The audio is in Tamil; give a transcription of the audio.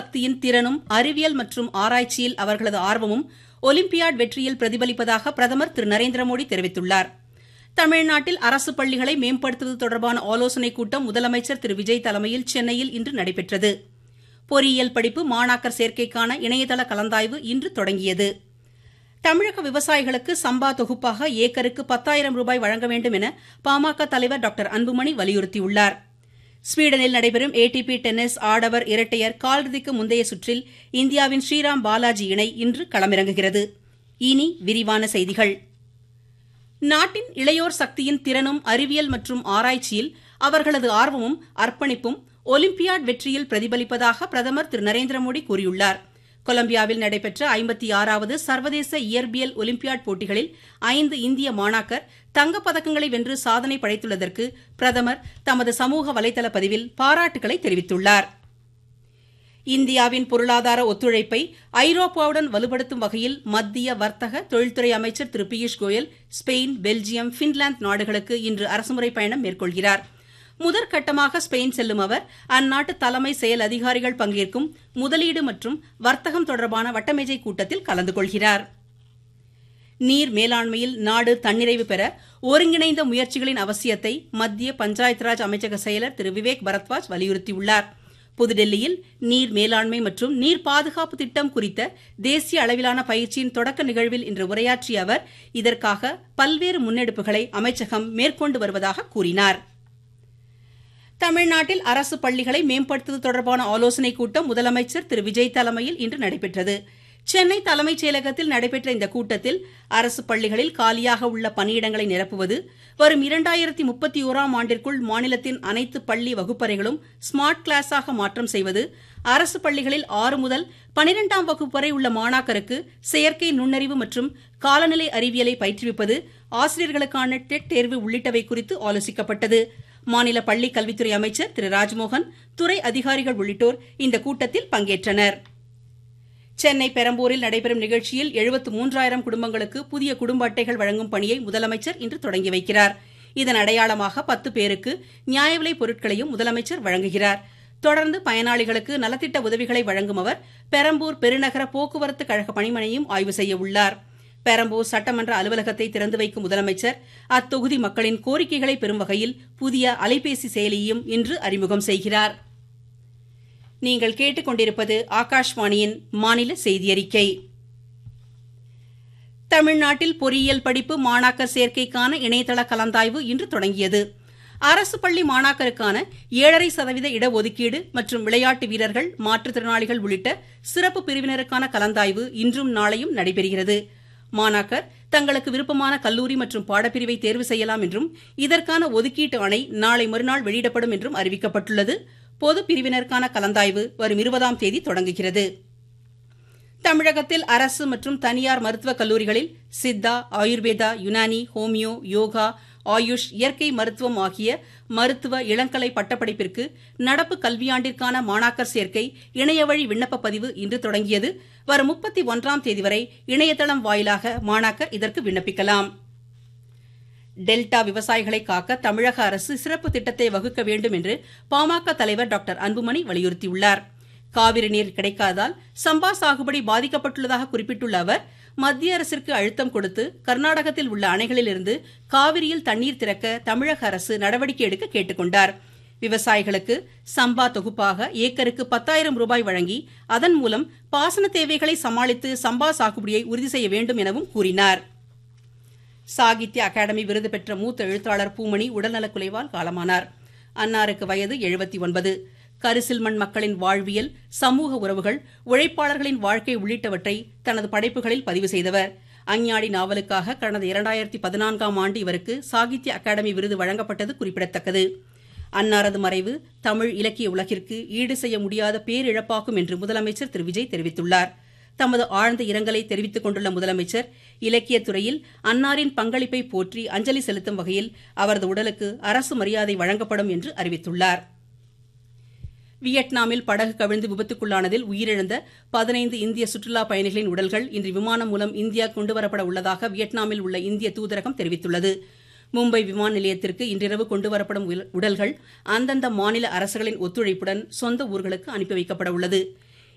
சக்தியின் திறனும் அறிவியல் மற்றும் ஆராய்ச்சியில் அவர்களது ஆர்வமும் ஒலிம்பியாட் வெற்றியில் பிரதிபலிப்பதாக பிரதமர் திரு நரேந்திர மோடி தெரிவித்துள்ளார் தமிழ்நாட்டில் அரசு பள்ளிகளை மேம்படுத்துவது தொடர்பான ஆலோசனைக் கூட்டம் முதலமைச்சர் திரு விஜய் தலைமையில் சென்னையில் இன்று நடைபெற்றது பொறியியல் படிப்பு மாணாக்கர் சேர்க்கைக்கான இணையதள கலந்தாய்வு இன்று தொடங்கியது தமிழக விவசாயிகளுக்கு சம்பா தொகுப்பாக ஏக்கருக்கு பத்தாயிரம் ரூபாய் வழங்க வேண்டும் என பாமக தலைவர் டாக்டர் அன்புமணி வலியுறுத்தியுள்ளார் ஸ்வீடனில் நடைபெறும் ஏடிபி டென்னிஸ் ஆடவர் இரட்டையர் காலிறுதிக்கு முந்தைய சுற்றில் இந்தியாவின் ஸ்ரீராம் பாலாஜி இணை இன்று களமிறங்குகிறது இனி விரிவான செய்திகள் நாட்டின் இளையோர் சக்தியின் திறனும் அறிவியல் மற்றும் ஆராய்ச்சியில் அவர்களது ஆர்வமும் அர்ப்பணிப்பும் ஒலிம்பியாட் வெற்றியில் பிரதிபலிப்பதாக பிரதமர் திரு நரேந்திர மோடி கூறியுள்ளார் கொலம்பியாவில் நடைபெற்ற ஐம்பத்தி ஆறாவது சர்வதேச இயற்பியல் ஒலிம்பியாட் போட்டிகளில் ஐந்து இந்திய மாணாக்கர் தங்கப் பதக்கங்களை வென்று சாதனை படைத்துள்ளதற்கு பிரதமர் தமது சமூக வலைதள பதிவில் பாராட்டுகளை தெரிவித்துள்ளார் இந்தியாவின் பொருளாதார ஒத்துழைப்பை ஐரோப்பாவுடன் வலுப்படுத்தும் வகையில் மத்திய வர்த்தக தொழில்துறை அமைச்சர் திரு Piyush Goyal Spain Belgium Finland நாடுகளுக்கு இன்று அரசுமுறை பயணம் மேற்கொள்கிறார் முதற்கட்டமாக ஸ்பெயின் செல்லும் அவர் அந்நாட்டு தலைமை செயல் அதிகாரிகள் பங்கேற்கும் முதலீடு மற்றும் வர்த்தகம் தொடர்பான வட்டமேஜை கூட்டத்தில் கலந்து கொள்கிறார் நீர் மேலாண்மையில் நாடு தன்னிறைவு பெற ஒருங்கிணைந்த முயற்சிகளின் அவசியத்தை மத்திய பஞ்சாயத் ராஜ் அமைச்சக செயலர் திரு விவேக் பரத்வாஜ் வலியுறுத்தியுள்ளார் புதுடெல்லியில் நீர் மேலாண்மை மற்றும் நீர் பாதுகாப்பு திட்டம் குறித்த தேசிய அளவிலான பயிற்சியின் தொடக்க நிகழ்வில் இன்று உரையாற்றிய அவர் இதற்காக பல்வேறு முன்னெடுப்புகளை அமைச்சகம் மேற்கொண்டு வருவதாக கூறினார் தமிழ்நாட்டில் அரசு பள்ளிகளை மேம்படுத்துவது தொடர்பான ஆலோசனைக் கூட்டம் முதலமைச்சர் திரு விஜய் தலைமையில் இன்று நடைபெற்றது சென்னை தலைமைச் செயலகத்தில் நடைபெற்ற இந்த கூட்டத்தில் அரசு பள்ளிகளில் காலியாக உள்ள பணியிடங்களை நிரப்புவது வரும் இரண்டாயிரத்தி முப்பத்தி ஓராம் ஆண்டிற்குள் மாநிலத்தின் அனைத்து பள்ளி வகுப்பறைகளும் ஸ்மார்ட் கிளாஸாக மாற்றம் செய்வது அரசு பள்ளிகளில் ஆறு முதல் பனிரெண்டாம் வகுப்பு வரை உள்ள மாணாக்கருக்கு செயற்கை நுண்ணறிவு மற்றும் காலநிலை அறிவியலை பயிற்றுவிப்பது ஆசிரியர்களுக்கான டெட் தேர்வு உள்ளிட்டவை குறித்து ஆலோசிக்கப்பட்டது மாநில பள்ளிக் கல்வித்துறை அமைச்சர் திரு ராஜ்மோகன் துறை அதிகாரிகள் உள்ளிட்டோர் இந்த கூட்டத்தில் பங்கேற்றனர் சென்னை பெரம்பூரில் நடைபெறும் நிகழ்ச்சியில் எழுபத்து மூன்றாயிரம் குடும்பங்களுக்கு புதிய குடும்ப அட்டைகள் வழங்கும் பணியை முதலமைச்சர் இன்று தொடங்கி வைக்கிறார் இதன் அடையாளமாக பத்து பேருக்கு நியாய விலைப் பொருட்களையும் முதலமைச்சர் வழங்குகிறார் தொடர்ந்து பயனாளிகளுக்கு நலத்திட்ட உதவிகளை வழங்கும் அவர் பெரம்பூர் பெருநகர போக்குவரத்து கழக பணிமனையும் ஆய்வு செய்ய உள்ளார் பெரம்பூர் சட்டமன்ற அலுவலகத்தை திறந்து வைக்கும் முதலமைச்சர் அத்தொகுதி மக்களின் கோரிக்கைகளை பெறும் வகையில் புதிய அலைபேசி செயலியையும் இன்று அறிமுகம் செய்கிறார் நீங்கள் கேட்டுக்கொண்டிருப்பது ஆகாஷ்வாணியின் மாநில செய்தியறிக்கை தமிழ்நாட்டில் பொறியியல் படிப்பு மாணாக்கர் சேர்க்கைக்கான இணையதள கலந்தாய்வு இன்று தொடங்கியது அரசு பள்ளி மாணாக்கருக்கான ஏழரை சதவீத இடஒதுக்கீடு மற்றும் விளையாட்டு வீரர்கள் மாற்றுத்திறனாளிகள் உள்ளிட்ட சிறப்பு பிரிவினருக்கான கலந்தாய்வு இன்றும் நாளையும் நடைபெறுகிறது மாணாக்கர் தங்களுக்கு விருப்பமான கல்லூரி மற்றும் பாடப்பிரிவை தேர்வு செய்யலாம் என்றும் இதற்கான ஒதுக்கீட்டு ஆணை நாளை மறுநாள் வெளியிடப்படும் என்றும் அறிவிக்கப்பட்டுள்ளது பொது பிரிவினருக்கான கலந்தாய்வு வரும் இருபதாம் தேதி தொடங்குகிறது தமிழகத்தில் அரசு மற்றும் தனியார் மருத்துவக் கல்லூரிகளில் சித்தா ஆயுர்வேதா யுனானி ஹோமியோ யோகா ஆயுஷ் இயற்கை மருத்துவம் ஆகிய மருத்துவ இளங்கலை பட்டப்படிப்பிற்கு நடப்பு கல்வியாண்டிற்கான மாணாக்கர் சேர்க்கை இணையவழி விண்ணப்ப பதிவு இன்று தொடங்கியது வரும் முப்பத்தி ஒன்றாம் தேதி வரை இணையதளம் வாயிலாக மாணாக்கர் இதற்கு விண்ணப்பிக்கலாம் டெல்டா விவசாயிகளை காக்க தமிழக அரசு சிறப்பு திட்டத்தை வகுக்க வேண்டும் என்று பாமக தலைவர் டாக்டர் அன்புமணி வலியுறுத்தியுள்ளார் காவிரி நீர் கிடைக்காததால் சம்பா சாகுபடி பாதிக்கப்பட்டுள்ளதாக குறிப்பிட்டுள்ள அவர் மத்திய அரசிற்கு அழுத்தம் கொடுத்து கர்நாடகத்தில் உள்ள அணைகளிலிருந்து காவிரியில் தண்ணீர் திறக்க தமிழக அரசு நடவடிக்கை எடுக்க கேட்டுக் கொண்டார் விவசாயிகளுக்கு சம்பா தொகுப்பாக ஏக்கருக்கு பத்தாயிரம் ரூபாய் வழங்கி அதன் மூலம் பாசன தேவைகளை சமாளித்து சம்பா சாகுபடியை உறுதி செய்ய வேண்டும் எனவும் கூறினார் சாகித்ய அகாடமி விருது பெற்ற மூத்த எழுத்தாளர் பூமணி உடல்நலக்குலைவால் காலமானார் அன்னாருக்கு வயது எழுபத்தி ஒன்பது கரிசில்மண் மக்களின் வாழ்வியல் சமூக உறவுகள் உழைப்பாளர்களின் வாழ்க்கை உள்ளிட்டவற்றை தனது படைப்புகளில் பதிவு செய்தவர் அஞ்ஞாடி நாவலுக்காக கடந்த இரண்டாயிரத்தி பதினான்காம் ஆண்டு இவருக்கு சாகித்ய அகாடமி விருது வழங்கப்பட்டது குறிப்பிடத்தக்கது அன்னாரது மறைவு தமிழ் இலக்கிய உலகிற்கு ஈடு செய்ய முடியாத பேரிழப்பாகும் என்று முதலமைச்சர் திரு விஜய் தெரிவித்துள்ளார் தமது ஆழ்ந்த இரங்கலை தெரிவித்துக் கொண்டுள்ள முதலமைச்சர் இலக்கியத் துறையில் அன்னாரின் பங்களிப்பை போற்றி அஞ்சலி செலுத்தும் வகையில் அவரது உடலுக்கு அரசு மரியாதை வழங்கப்படும் என்று அறிவித்துள்ளார் வியட்நாமில் படகு கவிழ்ந்து விபத்துக்குள்ளானதில் உயிரிழந்த பதினைந்து இந்திய சுற்றுலா பயணிகளின் உடல்கள் இன்று விமானம் மூலம் இந்தியா கொண்டுவரப்பட உள்ளதாக வியட்நாமில் உள்ள இந்திய தூதரகம் தெரிவித்துள்ளது மும்பை விமான நிலையத்திற்கு இன்றிரவு கொண்டுவரப்படும் உடல்கள் அந்தந்த மாநில அரசுகளின் ஒத்துழைப்புடன் சொந்த ஊர்களுக்கு அனுப்பி வைக்கப்பட உள்ளது